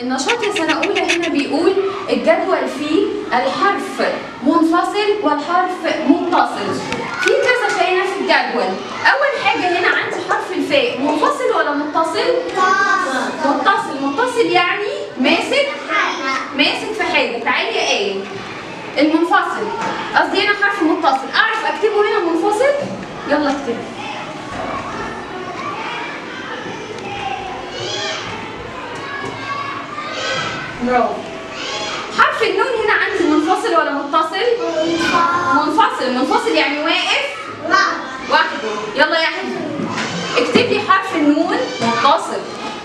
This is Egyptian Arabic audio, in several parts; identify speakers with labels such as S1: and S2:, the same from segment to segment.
S1: النشاط يا سنة أولى هنا بيقول الجدول فيه الحرف منفصل والحرف متصل في كذا شيء هنا في الجدول أول حاجة هنا عندي حرف الفاء منفصل ولا متصل؟ متصل متصل يعني ماسك ماسك في حاجة تعالي يا آية المنفصل قصدي هنا حرف متصل أعرف أكتبه هنا منفصل؟ يلا اكتبه برافو حرف النون هنا عندي منفصل ولا متصل؟ منفصل منفصل يعني واقف وحده يلا يا احمد اكتب لي حرف النون متصل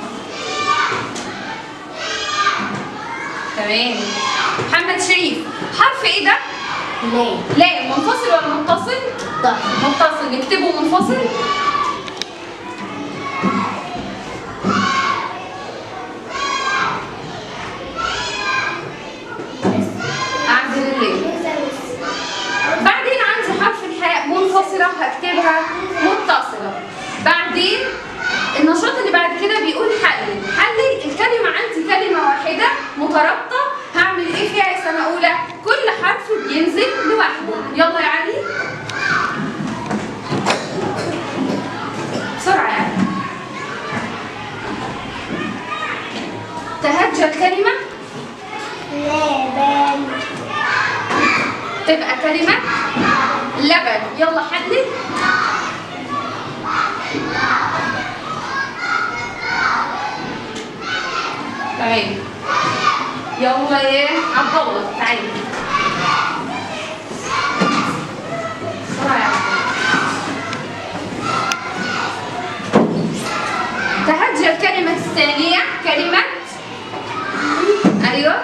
S1: تمام محمد شريف حرف ايه ده؟
S2: ليه؟
S1: لا منفصل ولا متصل؟
S2: طيب
S1: متصل نكتبه منفصل اعدل الليل بعدين عندي حرف الحاء منفصلة هكتبها متصلة بعدين النشاط اللي بعد كده بيقول حلل حلل الكلمة عندي كلمة واحدة مترابطة هعمل ايه فيها يا سنة أولى كل حرف بينزل لوحده يلا يا علي بسرعة يعني تهجى الكلمة
S2: لبن
S1: تبقى كلمة لبن يلا حلل تمام يلا يا عبد الله تعالي بسرعة يا عبد الله. تهجى الكلمة الثانية كلمة أيوه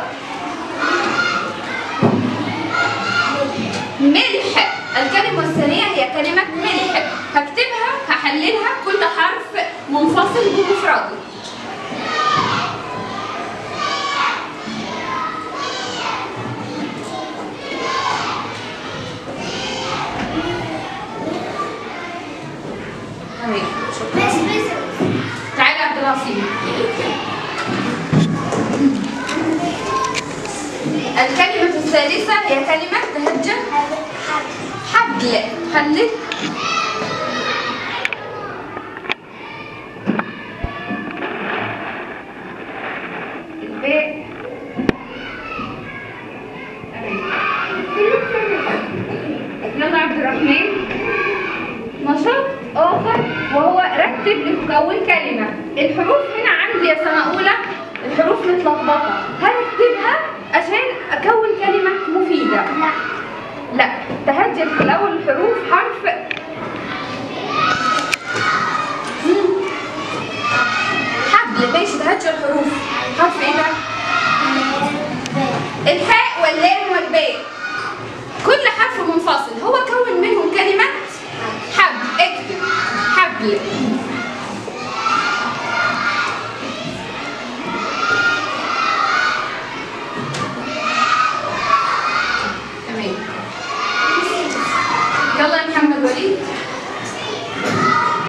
S1: ملح الكلمة الثانية هي كلمة ملح هكتبها هحللها كل حرف منفصل بمفرده تمام شكرا
S2: بس بس
S1: تعالى يا عبد العظيم الكلمة الثالثة هي كلمة تهجى حبل حلل الباء يلا عبد الرحمن نشاط آخر وهو رتب لتكون كلمة الحروف هنا عندي يا سنة أولى الحروف متلخبطة هرتبها عشان أكون كلمة مفيدة
S2: لا
S1: لا تهجل في الأول الحروف حرف مم. حبل ماشي تهجل الحروف حرف ايه ده؟ الحاء واللام والباء كل حرف منفصل هو كون منهم كلمة حبل اكتب حبل